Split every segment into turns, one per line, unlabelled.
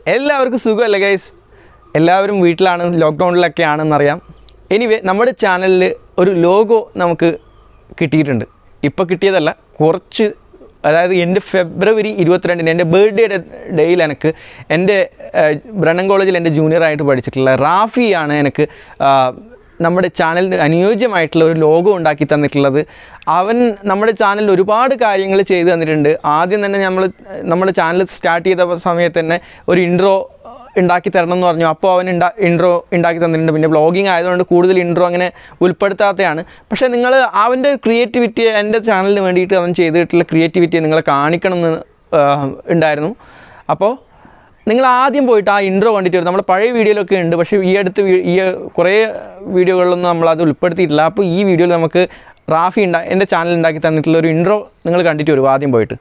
എല്ലാവർക്കും സുഖമല്ലേ ഗൈസ് എല്ലാവരും വീട്ടിലാണ് ലോക്ക്ഡൗണിലൊക്കെ ആണെന്നറിയാം എനിവേ നമ്മുടെ ചാനലിൽ ഒരു ലോഗോ നമുക്ക് കിട്ടിയിട്ടുണ്ട് ഇപ്പോൾ കിട്ടിയതല്ല കുറച്ച് അതായത് എൻ്റെ ഫെബ്രുവരി ഇരുപത്തിരണ്ടിന് എൻ്റെ ബർത്ത്ഡേയുടെ ഡേയിൽ എനിക്ക് എൻ്റെ ബ്രണ്ണൻ കോളേജിൽ എൻ്റെ ജൂനിയറായിട്ട് പഠിച്ചിട്ടുള്ള റാഫിയാണ് എനിക്ക് ആ, നമ്മുടെ ചാനലിന് അനുയോജ്യമായിട്ടുള്ള ഒരു ലോഗോ ഉണ്ടാക്കി തന്നിട്ടുള്ളത് അവൻ നമ്മുടെ ചാനലിൽ ഒരുപാട് കാര്യങ്ങൾ ചെയ്തു തന്നിട്ടുണ്ട് ആദ്യം തന്നെ നമ്മൾ നമ്മുടെ ചാനൽ സ്റ്റാർട്ട് ചെയ്ത സമയത്ത് തന്നെ ഒരു ഇൻട്രോ ഉണ്ടാക്കി തരണം എന്ന് പറഞ്ഞു അപ്പോൾ അവൻ ഉണ്ടാ ഇൻട്രോ ഉണ്ടാക്കി തന്നിട്ടുണ്ട് പിന്നെ ബ്ലോഗിങ് ആയതുകൊണ്ട് കൂടുതൽ ഇൻട്രോ അങ്ങനെ ഉൾപ്പെടുത്താത്തതാണ് പക്ഷേ നിങ്ങൾ അവൻ്റെ ക്രിയേറ്റിവിറ്റി എൻ്റെ ചാനലിന് വേണ്ടിയിട്ട് അവൻ ചെയ്തിട്ടുള്ള ക്രിയേറ്റിവിറ്റി നിങ്ങളെ കാണിക്കണം എന്ന് ആ, ഉണ്ടായിരുന്നു അപ്പോൾ നിങ്ങൾ ആദ്യം പോയിട്ട് ആ ഇൻട്രോ കണ്ടിട്ട് വരും നമ്മുടെ പഴയ വീഡിയോയിലൊക്കെ ഉണ്ട് പക്ഷേ ഈ അടുത്ത് വീ- ഈ കുറേ വീഡിയോകളിലൊന്നും നമ്മൾ അത് ഉൾപ്പെടുത്തിയിട്ടില്ല അപ്പോൾ ഈ വീഡിയോയിൽ നമുക്ക് റാഫി ഉണ്ടാ എൻ്റെ ചാനൽ ഉണ്ടാക്കി തന്നിട്ടുള്ള ഒരു ഇൻട്രോ നിങ്ങൾ കണ്ടിട്ട് വരും ആദ്യം പോയിട്ട്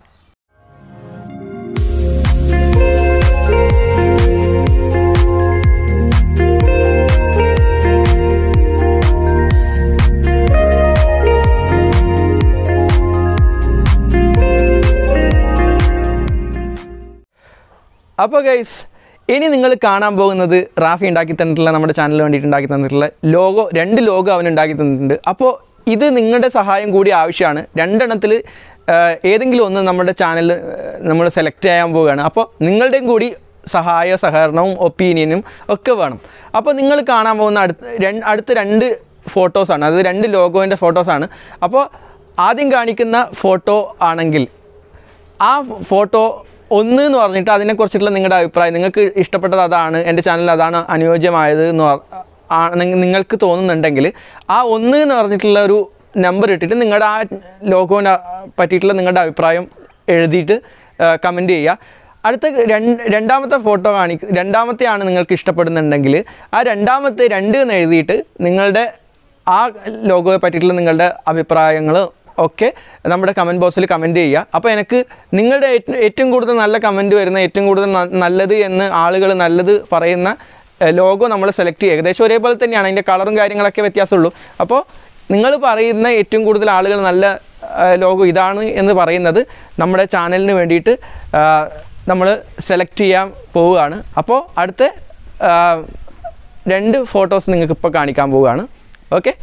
അപ്പോൾ ഗൈസ് ഇനി നിങ്ങൾ കാണാൻ പോകുന്നത് റാഫി ഉണ്ടാക്കി തന്നിട്ടുള്ള നമ്മുടെ ചാനലിന് വേണ്ടിയിട്ട് ഉണ്ടാക്കി തന്നിട്ടുള്ള ലോഗോ രണ്ട് ലോഗോ അവൻ ഉണ്ടാക്കി തന്നിട്ടുണ്ട് അപ്പോൾ ഇത് നിങ്ങളുടെ സഹായം കൂടി ആവശ്യമാണ് രണ്ടെണ്ണത്തിൽ ഏതെങ്കിലും ഒന്ന് നമ്മുടെ ചാനൽ നമ്മൾ സെലക്ട് ചെയ്യാൻ പോവുകയാണ് അപ്പോൾ നിങ്ങളുടെയും കൂടി സഹായ സഹകരണവും ഒപ്പീനിയനും ഒക്കെ വേണം അപ്പോൾ നിങ്ങൾ കാണാൻ പോകുന്ന അടുത്ത രണ്ട് അടുത്ത രണ്ട് ഫോട്ടോസാണ് അത് രണ്ട് ലോഗോൻ്റെ ഫോട്ടോസാണ് അപ്പോൾ ആദ്യം കാണിക്കുന്ന ഫോട്ടോ ആണെങ്കിൽ ആ ഫോട്ടോ ഒന്ന് എന്ന് പറഞ്ഞിട്ട് അതിനെക്കുറിച്ചിട്ടുള്ള നിങ്ങളുടെ അഭിപ്രായം നിങ്ങൾക്ക് ഇഷ്ടപ്പെട്ടത് അതാണ് എൻ്റെ ചാനൽ അതാണ് അനുയോജ്യമായത് എന്ന് പറ- ആണെന്ന് നിങ്ങൾക്ക് തോന്നുന്നുണ്ടെങ്കിൽ ആ ഒന്ന് എന്ന് പറഞ്ഞിട്ടുള്ള ഒരു നമ്പർ ഇട്ടിട്ട് നിങ്ങളുടെ ആ ലോഗോനെ പറ്റിയിട്ടുള്ള നിങ്ങളുടെ അഭിപ്രായം എഴുതിയിട്ട് കമൻറ്റ് ചെയ്യുക അടുത്ത രണ്ട് രണ്ടാമത്തെ ഫോട്ടോ കാണി രണ്ടാമത്തെയാണ് നിങ്ങൾക്ക് ഇഷ്ടപ്പെടുന്നുണ്ടെങ്കിൽ ആ രണ്ടാമത്തെ രണ്ട് എന്ന് എഴുതിയിട്ട് നിങ്ങളുടെ ആ ലോഗോയെ പറ്റിയിട്ടുള്ള നിങ്ങളുടെ അഭിപ്രായങ്ങൾ ഒക്കെ നമ്മുടെ കമൻറ്റ് ബോക്സിൽ കമൻറ്റ് ചെയ്യുക അപ്പോൾ എനിക്ക് നിങ്ങളുടെ ഏറ്റവും ഏറ്റവും കൂടുതൽ നല്ല കമൻറ്റ് വരുന്ന ഏറ്റവും കൂടുതൽ ന- നല്ലത് എന്ന് ആളുകൾ നല്ലത് പറയുന്ന ലോഗോ നമ്മൾ സെലക്ട് ചെയ്യുക ഏകദേശം ഒരേപോലെ തന്നെയാണ് അതിൻ്റെ കളറും കാര്യങ്ങളൊക്കെ വ്യത്യാസമുള്ളൂ അപ്പോൾ നിങ്ങൾ പറയുന്ന ഏറ്റവും കൂടുതൽ ആളുകൾ നല്ല ലോഗോ ഇതാണ് എന്ന് പറയുന്നത് നമ്മുടെ ചാനലിന് വേണ്ടിയിട്ട് നമ്മൾ സെലക്ട് ചെയ്യാൻ പോവുകയാണ് അപ്പോൾ അടുത്ത ആ, രണ്ട് ഫോട്ടോസ് നിങ്ങൾക്ക് ഇപ്പോൾ കാണിക്കാൻ പോവുകയാണ് ഓക്കെ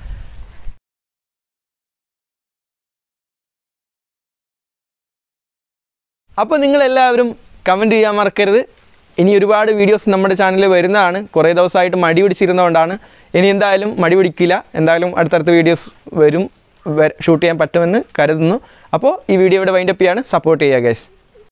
അപ്പോൾ നിങ്ങളെല്ലാവരും കമൻറ്റ് ചെയ്യാൻ മറക്കരുത് ഇനി ഒരുപാട് വീഡിയോസ് നമ്മുടെ ചാനലിൽ വരുന്നതാണ് കുറേ ദിവസമായിട്ട് മടി പിടിച്ചിരുന്നതുകൊണ്ടാണ് ഇനി എന്തായാലും മടി പിടിക്കില്ല എന്തായാലും അടുത്തടുത്ത വീഡിയോസ് വരും ഷൂട്ട് ചെയ്യാൻ പറ്റുമെന്ന് കരുതുന്നു അപ്പോൾ ഈ വീഡിയോ ഇവിടെ വൈൻഡപ്പ് ചെയ്യാണ് സപ്പോർട്ട് ചെയ്യുക ഗൈസ്